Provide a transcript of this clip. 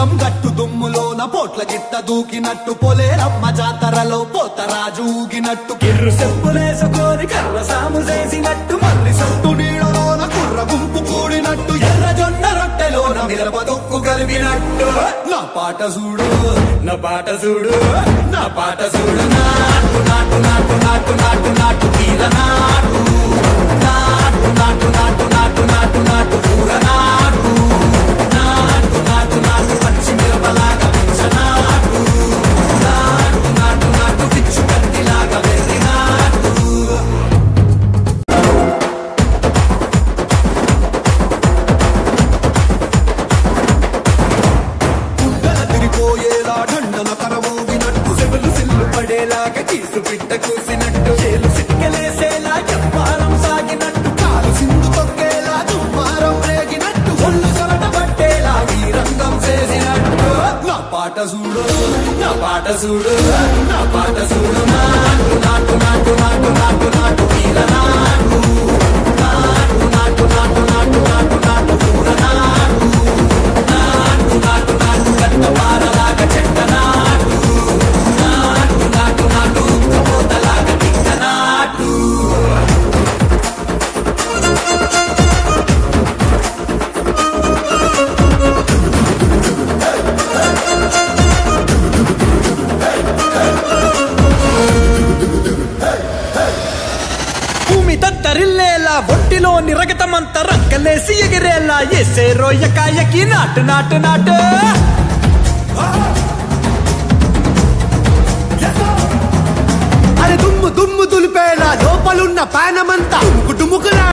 సింహం గట్టు దుమ్ములోన పోట్ల గిట్ట దూకినట్టు పొలేరమ్మ జాతరలో పోతరాజు ఊగినట్టు కిర్రు చెప్పులేసుకొని కర్ర సాము చేసినట్టు మర్రి సొట్టు నీడలోన కుర్ర గుంపు కూడినట్టు ఎర్ర జొన్న రొట్టెలోన మిరప దొక్కు కలిపినట్టు నా పాట చూడు నా పాట చూడు నా పాట చూడు నాటు నాటు నాటు నాటు నాటు నాటు కీల నాటు నాటు నాటు నాటు నాటు నాటు నాటు కూర నాటు నాటు నాటు నాటు పచ్చి మిరపలాగా పిచ్చ నాటు నాటు నాటు నాటు పిచ్చు కత్తిలాగా వెర్రి నాటు గుండెల తిరిపోయేలా దండన కరమోగినట్టు సెవెలు సిల్లు పడేలాగా కీసు పిట్ట కూసినట్టు చేలు సిక్కలేసేలా చెప్పాలం సాగినట్టు కాలు సింధు తొక్కేలా దుమ్మారం రేగినట్టు ఒళ్ళు సొరట పట్టేలా వీరంగం చేసినట్టు నా పాట చూడు నా పాట చూడు నా పాట చూడు నాటు నాటు నాటు నాటు నాటు నాటు వీర నాటు నాటు నాటు నాటు నాటు నాటు నాటు కూర నాటు నాటు నాటు నాటు కట్ట పారలాగా చెట్ట నాటు నాటు నాటు నాటు ఉక్కబోతలాగా టిక్క నాటు భూమి తత్తరిల్లేలా ఒంటిలోని రగతమంత రక్కలేసి ఎగిరేలా ఎసే రొయ్యకాయకి నాటు నాటు నాటు అరే దుమ్ము దుమ్ము దులిపేలా లోపలున్న ప్యాక్